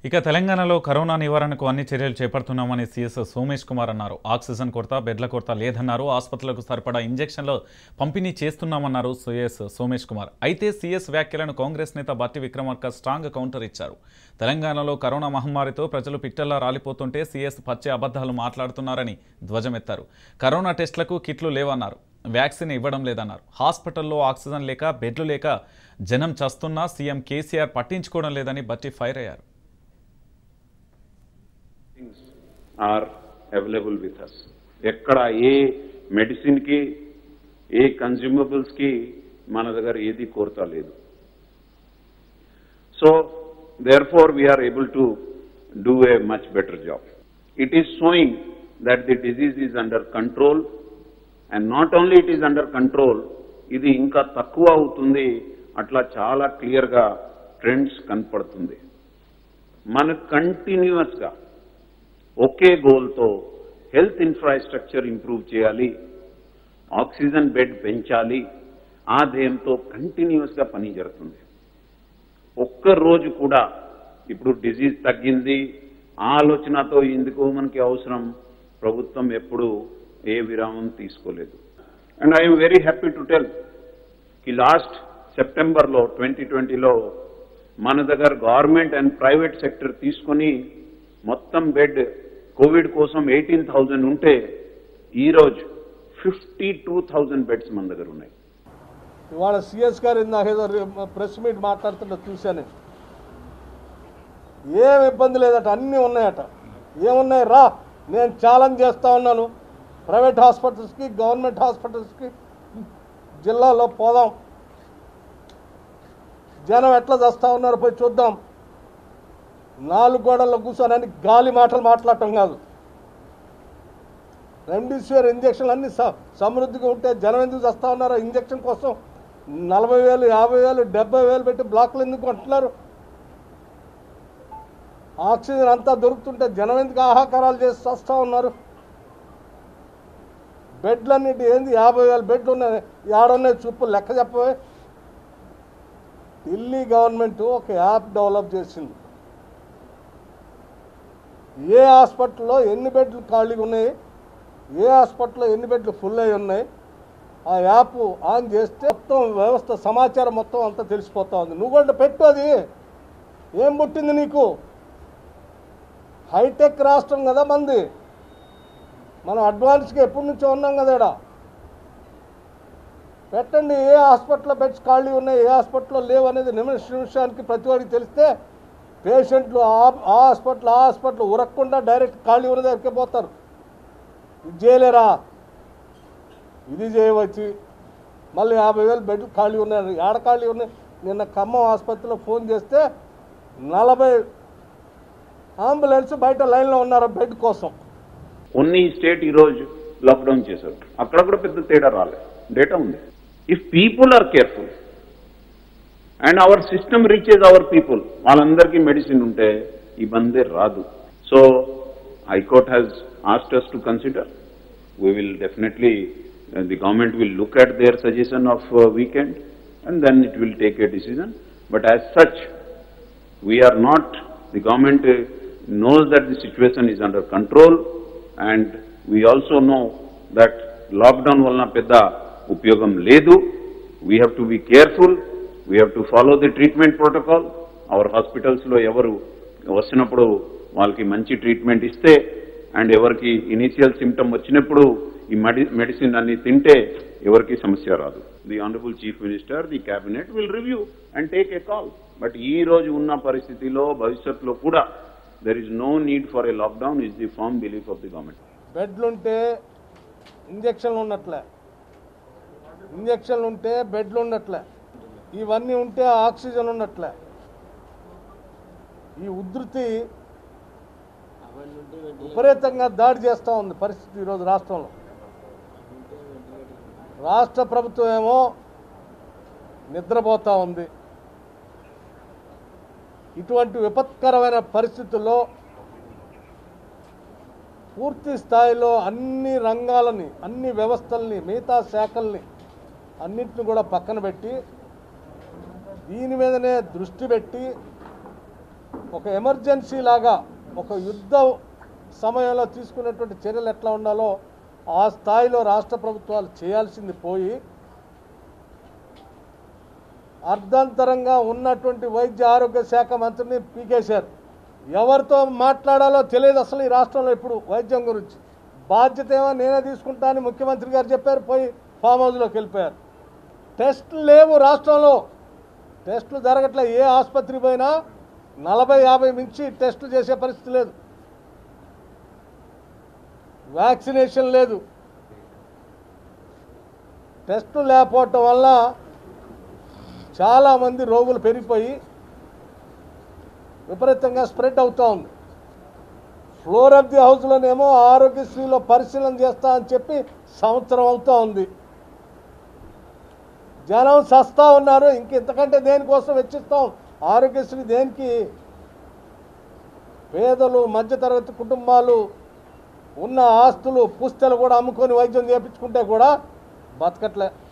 ఇక తెలంగాణలో కరోనా నివారణకు అన్ని చర్యలు చేపడుతున్నామని సీఎస్ సోమేష్ కుమార్ అన్నారు ఆక్సిజన్ కొరత బెడ్ల కొరత లేదన్నారు ఆసుపత్రులకు సరిపడా ఇంజెక్షన్లు పంపిణీ చేస్తున్నామన్నారు సీఎస్ సోమేష్ కుమార్ అయితే సీఎస్ వ్యాఖ్యలను కాంగ్రెస్ నేత బట్టి విక్రమార్క స్ట్రాంగ్ కౌంటర్ ఇచ్చారు తెలంగాణలో కరోనా మహమ్మారితో ప్రజలు పిట్టల్లా రాలిపోతుంటే సీఎస్ పచ్చే అబద్ధాలు మాట్లాడుతున్నారని ధ్వజమెత్తారు కరోనా టెస్టులకు కిట్లు లేవన్నారు వ్యాక్సిన్ ఇవ్వడం లేదన్నారు హాస్పిటల్లో ఆక్సిజన్ లేక బెడ్లు లేక జనం చస్తున్నా సీఎం కేసీఆర్ పట్టించుకోవడం లేదని బట్టి ఫైర్ అయ్యారు things are available with us. ఎక్కడ ఏ మెడిసిన్ కి ఏ కన్జ్యూమబుల్స్ కి మన దగ్గర ఏది కొరత లేదు so therefore we are able to do a much better job it is showing that the disease is under control and not only it is under control ఇది ఇంకా తక్కువ అవుతుంది అట్లా చాలా క్లియర్గా ట్రెండ్స్ కనపడుతుంది మన కంటిన్యూస్ గా ఒకే గోల్తో హెల్త్ ఇన్ఫ్రాస్ట్రక్చర్ ఇంప్రూవ్ చేయాలి ఆక్సిజన్ బెడ్ పెంచాలి ఆ ధ్యేయంతో కంటిన్యూస్ గా పని జరుగుతుంది ఒక్క రోజు కూడా ఇప్పుడు డిజీజ్ తగ్గింది ఆ ఆలోచనతో ఎందుకు మనకి అవసరం ప్రభుత్వం ఎప్పుడు ఏ విరామం తీసుకోలేదు and I'm very happy to tell కి లాస్ట్ సెప్టెంబర్లో ట్వంటీ ట్వంటీలో మన దగ్గర గవర్నమెంట్ అండ్ ప్రైవేట్ సెక్టర్ తీసుకొని మొత్తం బెడ్ కోవిడ్ కోసం ఎయిటీన్ థౌజండ్ ఉంటే ఈరోజు ఫిఫ్టీ టూ థౌజండ్ బెడ్స్ మన దగ్గర ఉన్నాయి ఇవాళ సిఎస్ గారు ఇందాక ఏదో ప్రెస్ మీట్ మాట్లాడుతుంటే చూశాను ఏం ఇబ్బంది లేదట అన్నీ ఉన్నాయట ఏమున్నాయి రా నేను ఛాలెంజ్ చేస్తా ఉన్నాను ప్రైవేట్ హాస్పిటల్స్కి గవర్నమెంట్ హాస్పిటల్స్కి జిల్లాలో పోదాం జనం ఎట్లా చేస్తా ఉన్నారు పోయి చూద్దాం నాలుగు గోడల్లో కూర్చొని గాలి మాటలు మాట్లాడటం కాదు రెమ్డెసివిర్ ఇంజక్షన్లు అన్ని స- సమృద్ధిగా ఉంటే జనం ఎందుకు చేస్తా ఉన్నారు ఇంజక్షన్ కోసం నలభై వేలు యాభై వేలు డెబ్బై వేలు పెట్టి బ్లాక్లు ఎందుకు కొంటున్నారు ఆక్సిజన్ అంతా దొరుకుతుంటే జనం ఎందుకు ఆహాకారాలు చేసి వస్తూ ఉన్నారు బెడ్లన్నిటి ఏంది యాభై వేల బెడ్లు ఉన్నాయి ఏడున్నాయి చూపు లెక్క చెప్పవే ఢిల్లీ గవర్నమెంట్ ఒక యాప్ డెవలప్ చేసింది ఏ హాస్పిటల్లో ఎన్ని బెడ్లు ఖాళీగా ఉన్నాయి ఏ హాస్పిటల్లో ఎన్ని బెడ్లు ఫుల్ అయి ఉన్నాయి ఆ యాప్ ఆన్ చేస్తే మొత్తం వ్యవస్థ సమాచారం మొత్తం అంతా తెలిసిపోతా ఉంది నువ్వు కూడా పెట్టు అది ఏం పుట్టింది నీకు హైటెక్ రాష్ట్రం కదా మంది మనం అడ్వాన్స్గా ఎప్పటి నుంచో ఉన్నాం కదా ఈడ పెట్టండి ఏ హాస్పిటల్లో బెడ్స్ ఖాళీ ఉన్నాయి ఏ హాస్పిటల్లో లేవు అనేది నిమిష నిమిషానికి ప్రతి వాడికి తెలిస్తే పేషెంట్లు ఆ ఆ హాస్పిటల్ ఆ హాస్పిటల్ ఉరక్కుండా డైరెక్ట్ ఖాళీ ఉన్న దగ్గరికి పోతారు ఇది చేయలేరా ఇది చేయవచ్చు మళ్ళీ యాభై వేలు బెడ్లు ఖాళీ ఉన్నాయి ఏడ ఖాళీ ఉన్నాయి నిన్న ఖమ్మం ఆసుపత్రిలో ఫోన్ చేస్తే నలభై అంబులెన్స్ బయట లైన్లో ఉన్నారు బెడ్ కోసం కొన్ని స్టేట్ ఈరోజు లాక్డౌన్ చేశారు అక్కడ కూడా పెద్ద తేడా రాలేదు డేటా ఉంది if people are careful and our system reaches our people వాళ్ళందరికీ మెడిసిన్ ఉంటే ఇబ్బంది రాదు so high court has asked us to consider we will definitely, uh, the government will look at their suggestion of uh, weekend and then it will take a decision. But as such, we are not, the government uh, knows that the situation is under control and we also know that lockdown వలన పెద్ద ఉపయోగం లేదు. We have to be careful, we have to follow the treatment protocol. Our hospitals లో ఎవరు వచ్చినప్పుడు వాళ్ళకి మంచి treatment ఇస్తే అండ్ ఎవరికి ఇనీషియల్ సిమ్టమ్ వచ్చినప్పుడు ఈ మెడి మెడిసిన్ అన్ని తింటే ఎవరికి సమస్య రాదు the honourable chief minister the cabinet will review and take a call but ఈ రోజు ఉన్న పరిస్థితిలో భవిష్యత్తులో కూడా there is no need for a lockdown is the firm belief of the government బెడ్లు ఉంటే ఇంజక్షన్లు ఉన్నట్లే ఇంజక్షన్లు ఉంటే బెడ్లు ఉన్నట్లే ఇవన్నీ ఉంటే ఆక్సిజన్ ఉన్నట్లే ఈ ఉధృతి విపరీతంగా దాడి చేస్తూ ఉంది పరిస్థితి ఈరోజు రాష్ట్రంలో రాష్ట్ర ప్రభుత్వం ఏమో నిద్రపోతూ ఉంది ఇటువంటి విపత్కరమైన పరిస్థితుల్లో పూర్తి స్థాయిలో అన్ని రంగాలని అన్ని వ్యవస్థల్ని మిగతా శాఖల్ని అన్నింటిని కూడా పక్కన పెట్టి దీని మీదనే దృష్టి పెట్టి ఒక ఎమర్జెన్సీ లాగా ఒక యుద్ధ సమయంలో తీసుకునేటువంటి చర్యలు ఎట్లా ఉండాలో ఆ స్థాయిలో రాష్ట్ర ప్రభుత్వాలు చేయాల్సింది పోయి అర్ధంతరంగా ఉన్నటువంటి వైద్య ఆరోగ్య శాఖ మంత్రిని పీకేశారు ఎవరితో మాట్లాడాలో తెలియదు అసలు ఈ రాష్ట్రంలో ఇప్పుడు వైద్యం గురించి బాధ్యత ఏమో నేనే తీసుకుంటా అని ముఖ్యమంత్రి గారు చెప్పారు పోయి ఫామ్ హౌస్లోకి వెళ్ళిపోయారు టెస్టులు లేవు రాష్ట్రంలో టెస్టులు జరగట్లే ఏ ఆసుపత్రి పోయినా నలభై యాభై మించి టెస్టులు చేసే పరిస్థితి లేదు వ్యాక్సినేషన్ లేదు టెస్టులు లేకపోవటం వల్ల చాలామంది రోగులు పెరిగిపోయి విపరీతంగా స్ప్రెడ్ అవుతూ ఉంది ఫ్లోర్ ఆఫ్ ది హౌస్లోనేమో ఆరోగ్యశ్రీలో పరిశీలన చేస్తా అని చెప్పి సంవత్సరం అవుతా ఉంది జనం సస్తా ఉన్నారు ఇంక ఇంతకంటే దేనికోసం వెచ్చిస్తాం ఆరోగ్యశ్రీ దేనికి పేదలు మధ్యతరగతి కుటుంబాలు ఉన్న ఆస్తులు పుస్తలు కూడా అమ్ముకొని వైద్యం చేయించుకుంటే కూడా బతకట్లే